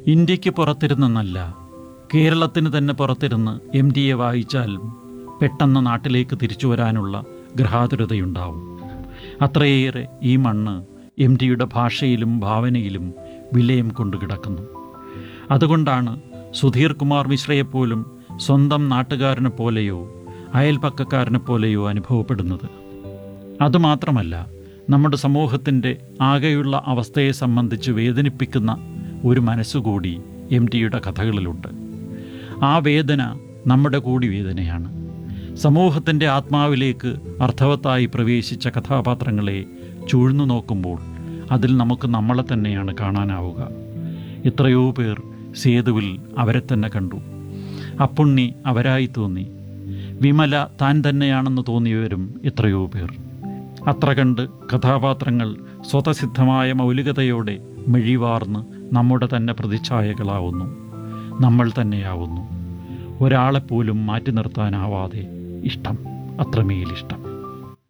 ഇന്ത്യക്ക് പുറത്തിരുന്നെന്നല്ല കേരളത്തിന് തന്നെ പുറത്തിരുന്ന് എം ഡിയെ വായിച്ചാലും പെട്ടെന്ന് നാട്ടിലേക്ക് തിരിച്ചു വരാനുള്ള ഗ്രഹാതുരതയുണ്ടാവും അത്രയേറെ ഈ മണ്ണ് എം ഡിയുടെ ഭാഷയിലും ഭാവനയിലും വിലയം കൊണ്ടു കിടക്കുന്നു അതുകൊണ്ടാണ് സുധീർ കുമാർ മിശ്രയെപ്പോലും സ്വന്തം നാട്ടുകാരനെ പോലെയോ അയൽപക്കക്കാരനെ പോലെയോ അനുഭവപ്പെടുന്നത് അതുമാത്രമല്ല നമ്മുടെ സമൂഹത്തിൻ്റെ ആകെയുള്ള അവസ്ഥയെ സംബന്ധിച്ച് വേദനിപ്പിക്കുന്ന ഒരു മനസ്സുകൂടി എം ടിയുടെ കഥകളിലുണ്ട് ആ വേദന നമ്മുടെ കൂടി വേദനയാണ് സമൂഹത്തിൻ്റെ ആത്മാവിലേക്ക് അർത്ഥവത്തായി പ്രവേശിച്ച കഥാപാത്രങ്ങളെ ചൂഴ്ന്നു നോക്കുമ്പോൾ അതിൽ നമുക്ക് നമ്മളെ തന്നെയാണ് കാണാനാവുക എത്രയോ പേർ സേതുവിൽ അവരെ തന്നെ കണ്ടു അപ്പുണ്ണി അവരായി തോന്നി വിമല താൻ തന്നെയാണെന്ന് തോന്നിയവരും എത്രയോ പേർ അത്ര കണ്ട് കഥാപാത്രങ്ങൾ സ്വതസിദ്ധമായ മൗലികതയോടെ മിഴിവാർന്ന് നമ്മുടെ തന്നെ പ്രതിച്ഛായകളാവുന്നു നമ്മൾ തന്നെയാവുന്നു ഒരാളെപ്പോലും മാറ്റി നിർത്താനാവാതെ ഇഷ്ടം അത്രമേലിഷ്ടം